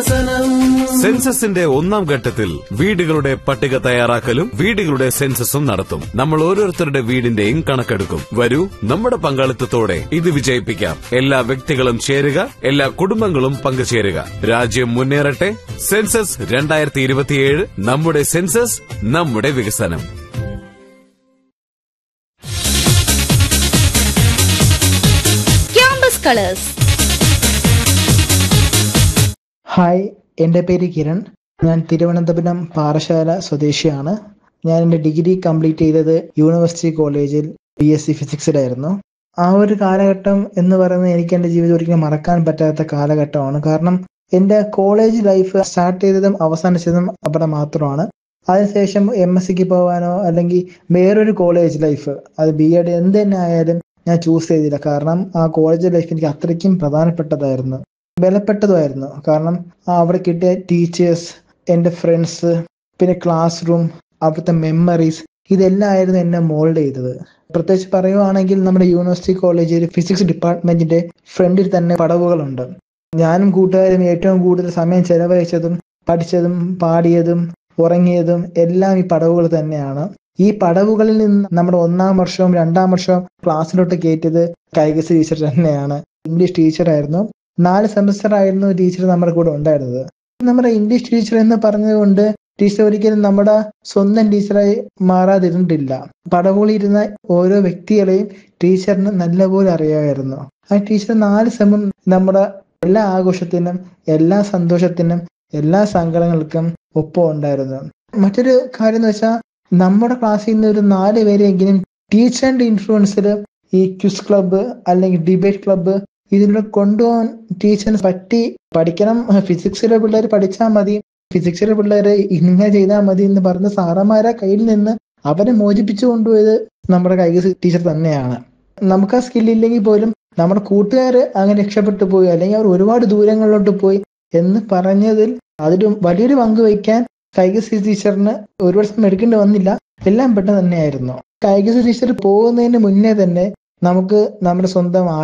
സെൻസസിന്റെ ഒന്നാം ഘട്ടത്തിൽ വീടുകളുടെ പട്ടിക തയ്യാറാക്കലും വീടുകളുടെ സെൻസസും നടത്തും നമ്മൾ ഓരോരുത്തരുടെ വീടിന്റെയും കണക്കെടുക്കും വരൂ നമ്മുടെ പങ്കാളിത്തത്തോടെ ഇത് വിജയിപ്പിക്കാം എല്ലാ വ്യക്തികളും ചേരുക എല്ലാ കുടുംബങ്ങളും പങ്കുചേരുക രാജ്യം മുന്നേറട്ടെ സെൻസസ് രണ്ടായിരത്തി ഇരുപത്തിയേഴ് നമ്മുടെ സെൻസസ് നമ്മുടെ വികസനം ക്യാമ്പസ് കളേഴ്സ് ഹായ് എൻ്റെ പേര് കിരൺ ഞാൻ തിരുവനന്തപുരം പാറശാല സ്വദേശിയാണ് ഞാൻ എൻ്റെ ഡിഗ്രി കംപ്ലീറ്റ് ചെയ്തത് യൂണിവേഴ്സിറ്റി കോളേജിൽ ബി എസ് സി ഫിസിക്സിലായിരുന്നു ആ ഒരു കാലഘട്ടം എന്ന് പറയുന്നത് എനിക്ക് എൻ്റെ ജീവിതം ഒരിക്കലും മറക്കാൻ പറ്റാത്ത കാലഘട്ടമാണ് കാരണം എൻ്റെ കോളേജ് ലൈഫ് സ്റ്റാർട്ട് ചെയ്തതും അവസാനിച്ചതും അവിടെ മാത്രമാണ് അതിനുശേഷം എം എസ് സിക്ക് പോകാനോ അല്ലെങ്കിൽ വേറൊരു കോളേജ് ലൈഫ് അത് ബി എഡ് എന്ത് തന്നെ ആയാലും ഞാൻ ചൂസ് ചെയ്തില്ല കാരണം ആ കോളേജ് ലൈഫ് എനിക്ക് അത്രയ്ക്കും പ്രധാനപ്പെട്ടതായിരുന്നു വിലപ്പെട്ടതുമായിരുന്നു കാരണം ആ അവിടെ കിട്ടിയ ടീച്ചേഴ്സ് എൻ്റെ ഫ്രണ്ട്സ് പിന്നെ ക്ലാസ് റൂം അവിടുത്തെ മെമ്മറീസ് ഇതെല്ലാം ആയിരുന്നു എന്നെ മോൾഡ് ചെയ്തത് പ്രത്യേകിച്ച് പറയുവാണെങ്കിൽ നമ്മുടെ യൂണിവേഴ്സിറ്റി കോളേജിൽ ഫിസിക്സ് ഡിപ്പാർട്ട്മെന്റിന്റെ ഫ്രണ്ടിൽ തന്നെ പടവുകളുണ്ട് ഞാനും കൂട്ടുകാരും ഏറ്റവും കൂടുതൽ സമയം ചെലവഴിച്ചതും പഠിച്ചതും പാടിയതും ഉറങ്ങിയതും എല്ലാം ഈ പടവുകൾ തന്നെയാണ് ഈ പടവുകളിൽ നിന്ന് നമ്മുടെ ഒന്നാം വർഷവും രണ്ടാം വർഷവും ക്ലാസ്സിലോട്ട് കയറ്റിയത് കൈകസ് ടീച്ചർ തന്നെയാണ് ഇംഗ്ലീഷ് ടീച്ചറായിരുന്നു നാല് സെമസ്റ്റർ ആയിരുന്നു ടീച്ചർ നമ്മുടെ കൂടെ ഉണ്ടായിരുന്നത് നമ്മുടെ ഇംഗ്ലീഷ് ടീച്ചർ എന്ന് പറഞ്ഞതുകൊണ്ട് ടീച്ചർ ഒരിക്കലും നമ്മുടെ സ്വന്തം ടീച്ചറായി മാറാതിരുന്നിട്ടില്ല പടവുകളിരുന്ന ഓരോ വ്യക്തികളെയും ടീച്ചറിന് നല്ലപോലെ അറിയാമായിരുന്നു ആ ടീച്ചർ നാല് സെമും നമ്മുടെ എല്ലാ ആഘോഷത്തിനും എല്ലാ സന്തോഷത്തിനും എല്ലാ സങ്കടങ്ങൾക്കും ഒപ്പം ഉണ്ടായിരുന്നു മറ്റൊരു കാര്യം എന്ന് വെച്ചാൽ നമ്മുടെ ക്ലാസ്സിൽ നിന്ന് ഒരു നാല് പേരെങ്കിലും ടീച്ചറിന്റെ ഇൻഫ്ലുവൻസിൽ ഈ ക്വിസ് ക്ലബ്ബ് അല്ലെങ്കിൽ ഡിബേറ്റ് ക്ലബ്ബ് ഇതിലൂടെ കൊണ്ടുപോകാൻ ടീച്ചറിന് പറ്റി പഠിക്കണം ഫിസിക്സിലെ പിള്ളേർ പഠിച്ചാൽ മതി ഫിസിക്സിലെ പിള്ളേർ ഇങ്ങനെ ചെയ്താൽ മതി എന്ന് പറഞ്ഞ സാറന്മാരെ കയ്യിൽ നിന്ന് അവരെ മോചിപ്പിച്ചു കൊണ്ടുപോയത് നമ്മുടെ കൈകസ് ടീച്ചർ തന്നെയാണ് നമുക്ക് ആ സ്കില്ലില്ലെങ്കിൽ പോലും നമ്മുടെ കൂട്ടുകാർ അങ്ങനെ രക്ഷപ്പെട്ടു പോയി അല്ലെങ്കിൽ അവർ ഒരുപാട് ദൂരങ്ങളിലോട്ട് പോയി എന്ന് പറഞ്ഞതിൽ അതിൽ വലിയൊരു പങ്ക് വഹിക്കാൻ കൈകസ് ടീച്ചറിന് ഒരുപാട് സമയം എടുക്കേണ്ടി വന്നില്ല എല്ലാം പെട്ടെന്ന് തന്നെയായിരുന്നു കൈകസ് ടീച്ചർ പോകുന്നതിന് മുന്നേ തന്നെ നമുക്ക് നമ്മുടെ സ്വന്തം